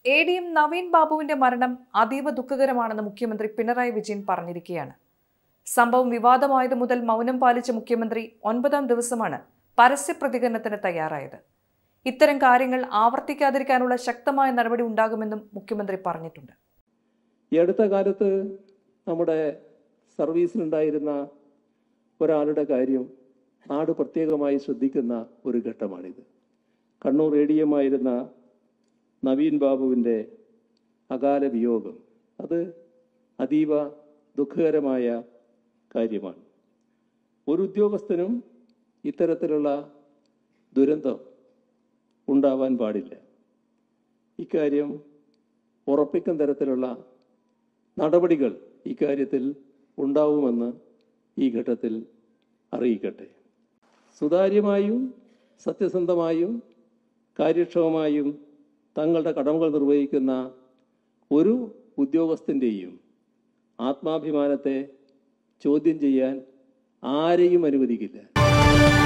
A D M Naveen ബാബുവിന്റെ മരണം അതീവ ദുഃഖകരമാണെന്ന് മുഖ്യമന്ത്രി പിണറായി വിജയൻ പറഞ്ഞിരിക്കുകയാണ് സംഭവം വിവാദമായത് മുതൽ മൗനം പാലിച്ച മുഖ്യമന്ത്രി ഒൻപതാം ദിവസമാണ് പരസ്യ പ്രതികരണത്തിന് തയ്യാറായത് ഇത്തരം കാര്യങ്ങൾ ആവർത്തിക്കാതിരിക്കാനുള്ള ശക്തമായ നടപടി ഉണ്ടാകുമെന്നും മുഖ്യമന്ത്രി പറഞ്ഞിട്ടുണ്ട് ഈ അടുത്ത കാലത്ത് നമ്മുടെ സർവീസിലുണ്ടായിരുന്ന ഒരാളുടെ കാര്യം നാട് പ്രത്യേകമായി ശ്രദ്ധിക്കുന്ന ഒരു ഘട്ടമാണിത് കണ്ണൂർ എ ഡി എം ആയിരുന്ന നവീൻ ബാബുവിൻ്റെ അകാല വിയോഗം അത് അതീവ ദുഃഖകരമായ കാര്യമാണ് ഒരു ഉദ്യോഗസ്ഥനും ഇത്തരത്തിലുള്ള ദുരന്തം ഉണ്ടാവാൻ പാടില്ല ഇക്കാര്യം ഉറപ്പിക്കും തരത്തിലുള്ള നടപടികൾ ഇക്കാര്യത്തിൽ ഉണ്ടാവുമെന്ന് ഈ ഘട്ടത്തിൽ അറിയിക്കട്ടെ സുതാര്യമായും സത്യസന്ധമായും കാര്യക്ഷമമായും തങ്ങളുടെ കടമകൾ നിർവഹിക്കുന്ന ഒരു ഉദ്യോഗസ്ഥൻ്റെയും ആത്മാഭിമാനത്തെ ചോദ്യം ചെയ്യാൻ ആരെയും അനുവദിക്കില്ല